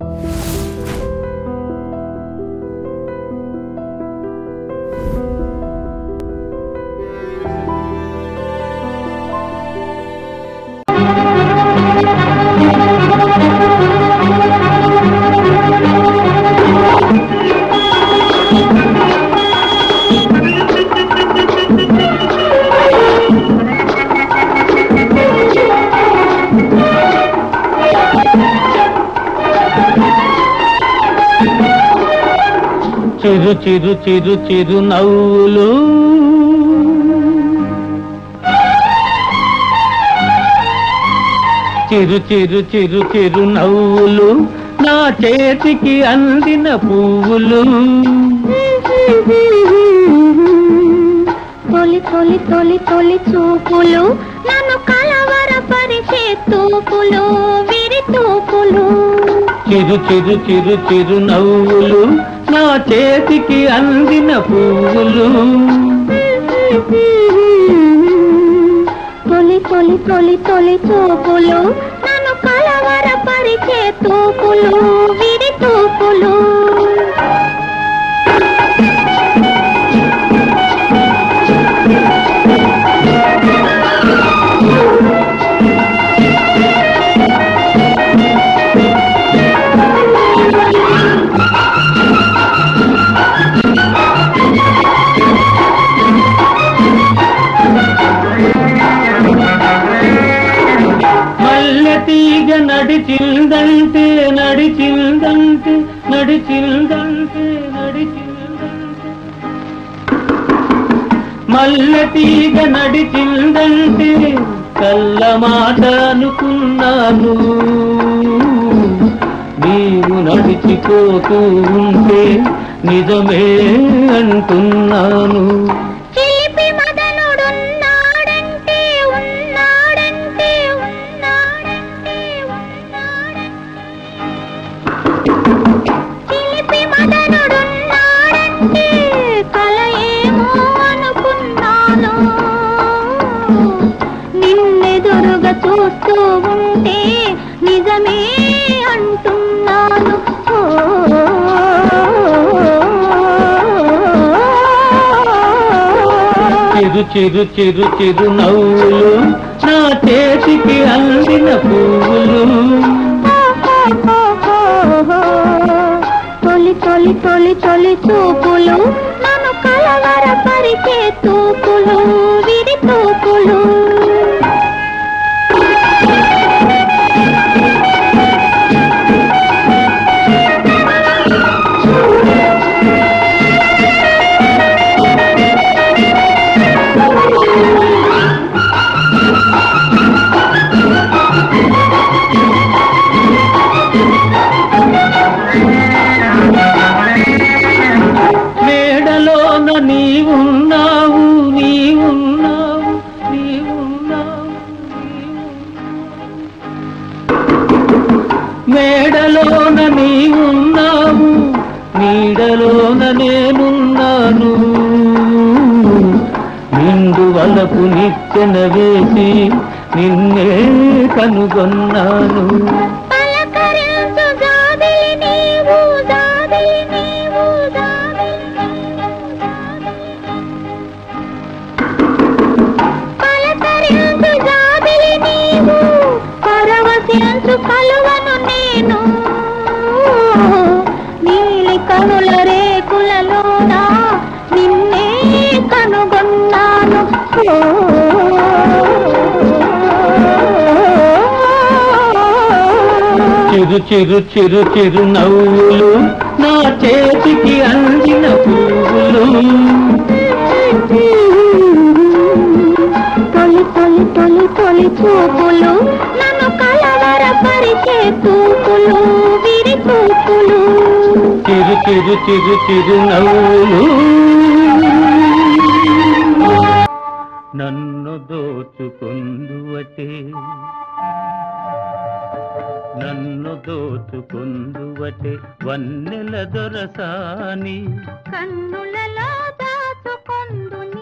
చిరు చిరు చిరు చిరు నవ్వులు చిరు చిరు చిరు చిరు నవ్వులు నా చేతికి అందిన పువ్వులు తొలి తొలి తొలి తొలి చూపులు నన్ను కలవరపరిచే తూపులు విరి తూపులు చిరు చిరు చిరు చిరు నవ్వులు నా చేతికి అందిన పువ్వులు తొలి తొలి తొలి తొలి చూపులు నన్ను కలవరపరిచే తూపులు విరి తూపులు మల్లె తీగ నడిచిందంటే నడిచిందంటే నడిచిందంటే నడిచిందంటే మల్లె తీగ నడిచిందంటే కళ్ళ మాట అనుకున్నాను నీవు నడిచిపోతూ ఉంటే నిజమే అంటున్నాను చిలిపి మదనుడున్నాడంటే ఉన్నాడంటే ఉన్నాడంటే ఉన్నాడంటే చిలిపి మదనుడున్నాడంటే కల ఏమో అనుకున్నాను నిన్నెదురుగా చూస్తూ ఉంటే నిజమే అంటున్నాను చిరు చిరు చిరు చిరు నవ్వులు నా చేతికి అందిన పువ్వులు తొలి తొలి తొలి తొలి చూపులు నన్ను కలవరపరిచే తూపులు విరి తూపులు మేడలోన నీవున్నావు నీవున్నావు నీవున్నావు మేడలోన నీవున్నావు నీడలోన నేనున్నాను నిండు వలపు నిచ్చెన వేసి నిన్నే కనుగొన్నాను పలకరించు జాబిలి నీవు జాబిలి నీవు జాబిలి నీవు, పలకరించు జాబిలి నీవు పరవశించు కలువను నేను నీలి కనుల రేకులలోన నిన్నే కనుగొన్నాను చిరు చిరు చిరు చిరు నవ్వులు నా చేతికి అందిన పువ్వులు తొలి తొలి తొలి తొలి చూపులు నన్ను కలవరపరిచే తూపులు విరి తూపులు చిరు చిరు చిరు చిరు నవ్వులు నన్ను దోచుకుందువటే నన్ను దోచుకుందువటే వన్నెల దొరసాని కన్నులలో దాచుకొందు నీ